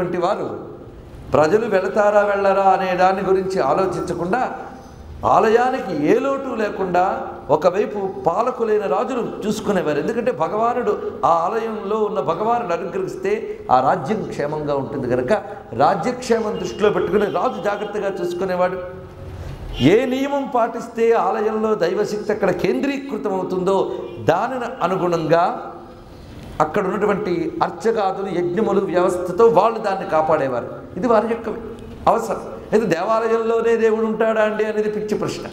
ఉన్నటువంటి వారు ప్రజలు వెళతారా వెళ్ళరా అనే దాని గురించి ఆలోచించకుండా ఆలయానికి ఏ లోటు లేకుండా ఒకవైపు పాలకులైన రాజులు చూసుకునేవారు ఎందుకంటే భగవానుడు ఆ ఆలయంలో ఉన్న భగవానుడు అనుగ్రహిస్తే ఆ రాజ్యం క్షేమంగా ఉంటుంది కనుక రాజ్యక్షేమం దృష్టిలో పెట్టుకుని రాజు జాగ్రత్తగా చూసుకునేవాడు ఏ నియమం పాటిస్తే ఆలయంలో దైవశక్తి అక్కడ కేంద్రీకృతం అవుతుందో దానిని అనుగుణంగా అక్కడ ఉన్నటువంటి అర్చకాదులు యజ్ఞములు వ్యవస్థతో వాళ్ళు దాన్ని కాపాడేవారు ఇది వారి యొక్క అవసరం అయితే దేవాలయంలోనే దేవుడు ఉంటాడా అండి అనేది పిచ్చి ప్రశ్న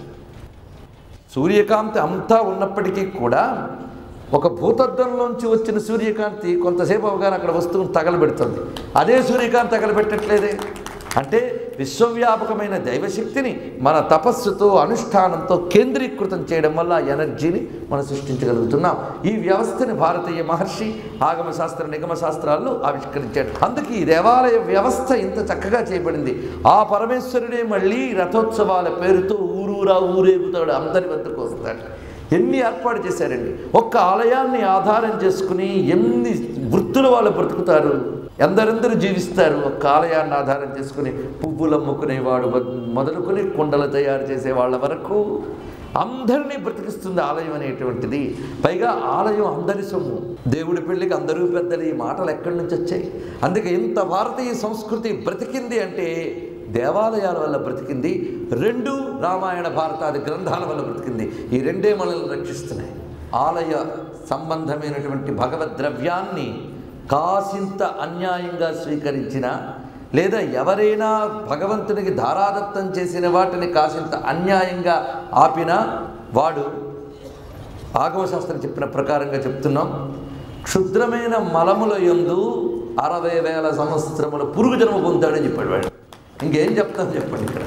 సూర్యకాంతి అంతా ఉన్నప్పటికీ కూడా ఒక భూతద్దంలోంచి వచ్చిన సూర్యకాంతి కొంతసేపు అవగానే అక్కడ వస్తువును తగలబెడుతుంది అదే సూర్యకాంతి తగలబెట్టట్లేదే అంటే విశ్వవ్యాపకమైన దైవశక్తిని మన తపస్సుతో అనుష్ఠానంతో కేంద్రీకృతం చేయడం వల్ల ఆ ఎనర్జీని మనం సృష్టించగలుగుతున్నాం ఈ వ్యవస్థని భారతీయ మహర్షి ఆగమ శాస్త్ర నిగమ శాస్త్రాల్లో ఆవిష్కరించాడు అందుకే ఈ దేవాలయ వ్యవస్థ ఇంత చక్కగా చేయబడింది ఆ పరమేశ్వరుడే మళ్ళీ రథోత్సవాల పేరుతో ఊరూరా ఊరేగుతాడు అందరి వద్దకు వస్తాడు ఎన్ని ఏర్పాటు చేశారండి ఒక్క ఆలయాన్ని ఆధారం చేసుకుని ఎన్ని వృత్తుల వాళ్ళు బ్రతుకుతారు ఎందరెందరూ జీవిస్తారు ఒక్క ఆలయాన్ని ఆధారం చేసుకుని పువ్వులు అమ్ముకునేవాడు మొద- మొదలుకొని కుండలు తయారు చేసే వాళ్ళ వరకు అందరినీ బ్రతికిస్తుంది ఆలయం అనేటువంటిది పైగా ఆలయం అందరి సొమ్ము దేవుడి పెళ్ళికి అందరూ పెద్దలు ఈ మాటలు ఎక్కడి నుంచి వచ్చాయి అందుకే ఇంత భారతీయ సంస్కృతి బ్రతికింది అంటే దేవాలయాల వల్ల బ్రతికింది రెండు రామాయణ భారతాది గ్రంథాల వల్ల బ్రతికింది ఈ రెండే మనల్ని రక్షిస్తున్నాయి ఆలయ సంబంధమైనటువంటి భగవద్ ద్రవ్యాన్ని కాసింత అన్యాయంగా స్వీకరించిన లేదా ఎవరైనా భగవంతునికి ధారాదత్తం చేసిన వాటిని కాసింత అన్యాయంగా ఆపినా వాడు ఆగమశాస్త్రం చెప్పిన ప్రకారంగా చెప్తున్నాం క్షుద్రమైన మలముల యందు అరవై వేల సంవత్సరముల పురుగు జన్మ పొందుతాడని చెప్పాడు వాడు ఇంకేం చెప్తాం చెప్పండి ఇక్కడ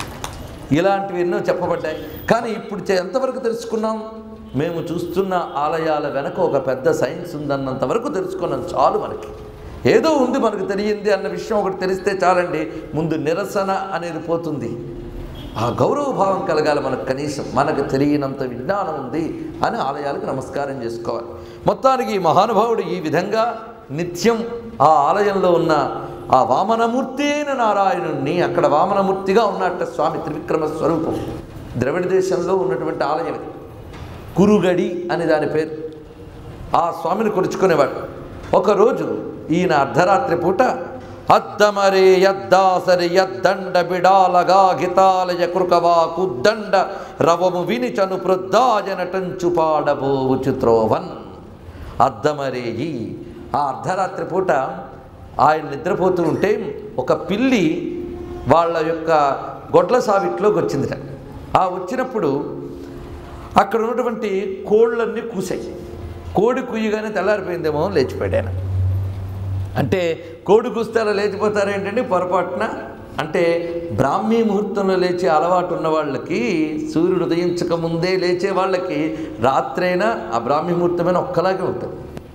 ఇలాంటివి ఎన్నో చెప్పబడ్డాయి కానీ ఇప్పుడు చే- ఎంతవరకు తెలుసుకున్నాం మేము చూస్తున్న ఆలయాల వెనక ఒక పెద్ద సైన్స్ ఉందన్నంత వరకు తెలుసుకున్నాం చాలు మనకి ఏదో ఉంది మనకు తెలియంది అన్న విషయం ఒకటి తెలిస్తే చాలండి ముందు నిరసన అనేది పోతుంది ఆ గౌరవ భావం కలగాలి మనకు కనీసం మనకు తెలియనంత విజ్ఞానం ఉంది అని ఆలయాలకు నమస్కారం చేసుకోవాలి మొత్తానికి ఈ మహానుభావుడు ఈ విధంగా నిత్యం ఆ ఆలయంలో ఉన్న ఆ వామనమూర్తి అయిన నారాయణుణ్ణి అక్కడ వామనమూర్తిగా ఉన్నట్ట స్వామి త్రివిక్రమ స్వరూపం ద్రవిడ దేశంలో ఉన్నటువంటి ఆలయం ఇది కురుగడి అని దాని పేరు ఆ స్వామిని కొలుచుకునేవాడు ఒకరోజు ఈయన అర్ధరాత్రి పూట అద్దమరే యద్దాసరి యద్దండ బిడాలగా గితాలయ కృకవా కుద్దండ రవము విని చను ప్రొద్దాజనటంచు పాడబోవు చిత్రోవన్ అద్దమరేయి ఆ అర్ధరాత్రి పూట ఆయన నిద్రపోతూ ఉంటే ఒక పిల్లి వాళ్ళ యొక్క గొడ్ల సావిట్లోకి వచ్చిందిట ఆ వచ్చినప్పుడు అక్కడ ఉన్నటువంటి కోళ్ళన్నీ కూసాయి కోడి కుయ్యగానే తెల్లారిపోయిందేమో అని లేచిపోయాడు ఆయన అంటే కోడి కూస్తే అలా లేచిపోతారు ఏంటంటే పొరపాటున అంటే బ్రాహ్మీ ముహూర్తంలో లేచే అలవాటు ఉన్న వాళ్ళకి సూర్యుడు ఉదయించక ముందే లేచే వాళ్ళకి రాత్రైనా ఆ బ్రాహ్మీ ముహూర్తమైన ఒక్కలాగే ఉంటుంది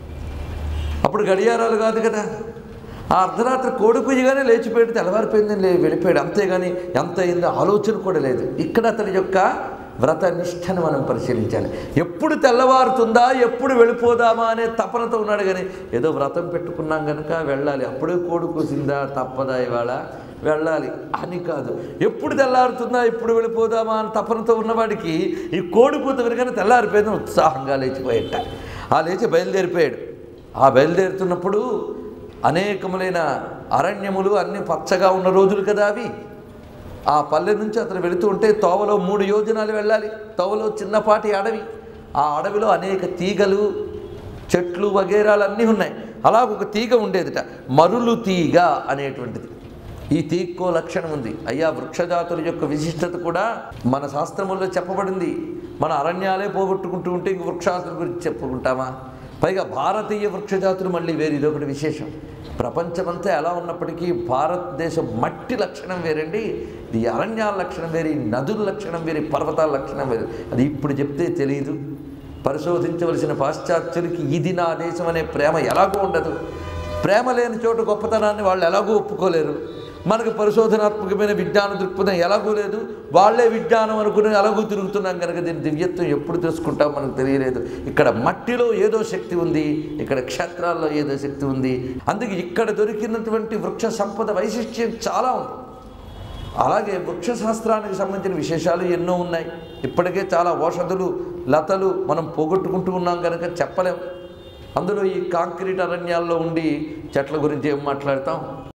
అప్పుడు గడియారాలు కాదు కదా ఆ అర్ధరాత్రి కోడి కుయ్యగానే లేచిపోయాడు తెల్లవారిపోయిందని లే వెళ్ళిపోయాడు అంతేగాని ఎంత అయిందో ఆలోచన కూడా లేదు ఇక్కడ అతని యొక్క వ్రత నిష్టను మనం పరిశీలించాలి ఎప్పుడు తెల్లవారుతుందా ఎప్పుడు వెళ్ళిపోదామా అనే తపనతో ఉన్నాడు కానీ ఏదో వ్రతం పెట్టుకున్నాం కనుక వెళ్ళాలి అప్పుడే కోడి కూసిందా తప్పదా ఇవాళ వెళ్ళాలి అని కాదు ఎప్పుడు తెల్లారుతుందా ఎప్పుడు వెళ్ళిపోదామా అని తపనతో ఉన్నవాడికి ఈ కోడి కూత వినగానే తెల్లారిపోయిందని ఉత్సాహంగా లేచిపోయేట ఆ లేచి బయలుదేరిపోయాడు ఆ బయలుదేరుతున్నప్పుడు అనేకములైన అరణ్యములు అన్ని పచ్చగా ఉన్న రోజులు కదా అవి ఆ పల్లె నుంచి అతను వెళుతూ ఉంటే తోవలో మూడు యోజనాలు వెళ్ళాలి తోవలో చిన్నపాటి అడవి ఆ అడవిలో అనేక తీగలు చెట్లు వగేరాలు అన్నీ ఉన్నాయి అలా ఒక తీగ ఉండేదిట మరులు తీగ అనేటువంటిది ఈ తీక్కో లక్షణం ఉంది అయ్యా వృక్షజాతుల యొక్క విశిష్టత కూడా మన శాస్త్రముల్లో చెప్పబడింది మన అరణ్యాలే పోగొట్టుకుంటూ ఉంటే ఇంక వృక్షాతుల గురించి చెప్పుకుంటామా పైగా భారతీయ వృక్షజాతులు మళ్ళీ వేరు ఇదొకటి విశేషం ప్రపంచమంతా ఎలా ఉన్నప్పటికీ భారతదేశం మట్టి లక్షణం వేరండి ఈ అరణ్యాల లక్షణం వేరు ఈ నదుల లక్షణం వేరు ఈ పర్వతాల లక్షణం వేరు అది ఇప్పుడు చెప్తే తెలియదు పరిశోధించవలసిన పాశ్చాత్యులకి ఇది నా దేశం అనే ప్రేమ ఎలాగో ఉండదు ప్రేమ లేని చోట గొప్పతనాన్ని వాళ్ళు ఎలాగో ఒప్పుకోలేరు మనకు పరిశోధనాత్మకమైన విజ్ఞాన దృక్పథం ఎలాగూ లేదు వాళ్ళే విజ్ఞానం అనుకుని ఎలాగూ తిరుగుతున్నాం కనుక దీని దివ్యత్వం ఎప్పుడు తెలుసుకుంటాం మనకు తెలియలేదు ఇక్కడ మట్టిలో ఏదో శక్తి ఉంది ఇక్కడ క్షేత్రాల్లో ఏదో శక్తి ఉంది అందుకే ఇక్కడ దొరికినటువంటి వృక్ష సంపద వైశిష్ట్యం చాలా ఉంది అలాగే వృక్ష శాస్త్రానికి సంబంధించిన విశేషాలు ఎన్నో ఉన్నాయి ఇప్పటికే చాలా ఔషధులు లతలు మనం పోగొట్టుకుంటూ ఉన్నాం కనుక చెప్పలేం అందులో ఈ కాంక్రీట్ అరణ్యాల్లో ఉండి చెట్ల గురించి ఏం మాట్లాడతాం